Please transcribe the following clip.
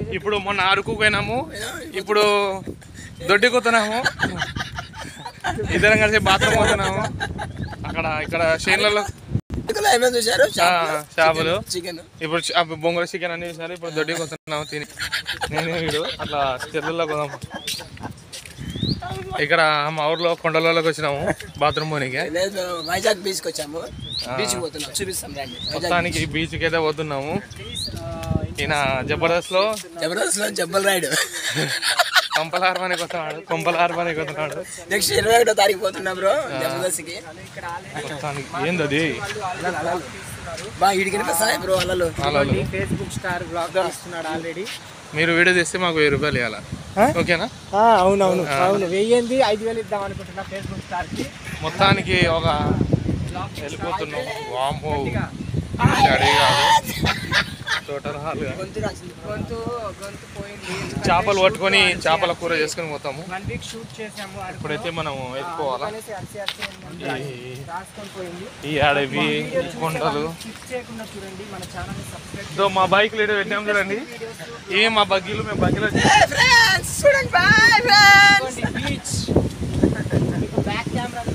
ఇప్పుడు మొన్న అరకు పోయినాము ఇప్పుడు దొడ్డికొతున్నాము ఇద్దరం కలిసి బాత్రూమ్ పోతున్నాము అక్కడ ఇక్కడ షేన్లలో ఇక్కడ ఏమేమి చూశారు ఆ, చేపలు చికెన్ ఇప్పుడు చ- ఆ బొంగుల చికెన్ అన్ని చూసారు ఇప్పుడు దొడ్డికి వస్తున్నాము తిని నేను వీడు అట్లా చెర్లలో పోదాము ఇక్కడ మా ఊర్లో కొండలలోకి వచ్చినాము బాత్రూమ్ పోనీకి లేదు వైజాగ్ బీచ్కి వచ్చాము బీచ్ పోతున్నాం చూపిస్తాం రండి వైజాగ్ మొత్తానికి బీచ్కి అయితే పోతున్నాము ఈయన జబర్దస్త్ లో జబర్దస్త్ లో జబ్బల్ రైడ్ కొంపల ఆర్మానికి వస్తున్నాడు కొంపల ఆర్మానికి వస్తున్నాడు నెక్స్ట్ ఇరవై ఒకటో తారీఖు పోతున్నాం బ్రో జబర్దస్త్కి మొత్తానికి ఏందది బా ఇడికి కనిపిస్తాయి బ్రో అలలు అలలు ఫేస్బుక్ స్టార్ బ్లాగ్ ఇస్తున్నాడు ఆల్రెడీ మీరు వీడియో తెస్తే మాకు వెయ్యి రూపాయలు ఇవ్వాలా ఓకేనా అవునవును అవును వెయ్యింది ఐదు వేలు ఇద్దాం అనుకుంటున్నా ఫేస్బుక్ స్టార్ కి మొత్తానికి ఒక వెళ్ళిపోతున్నాం వామ్మో అడే కాదు టోటల్ హాల్గా గొంతు రాసింది గొంతు గొంతు పోయింది చేపలు పట్టుకొని చేపల కూర చేసుకొని పోతాము వన్ వీక్ షూట్ చేసాము అరకు. ఇప్పుడైతే మనం ఎత్తుకోవాలా అనేసి అరిసి అరిసి ఏంటంటే ఈ- రాసుకొని పోయింది ఈ అడవి ఈ కొండలు క్లిక్ చేయకుండా చూడండి మన ఛానల్ ని సబ్స్క్రైబ్ ఇదో మా బైక్ లీడర్ పెట్టాం చూడండి ఇవి మా బగ్గీలు మేము బగ్గీలో ఫ్రెండ్స్ చూడండి బాయ్ ఫ్రెండ్స్ చేసుకోండి బీచ్ మీకు బ్యాక్ కెమెరా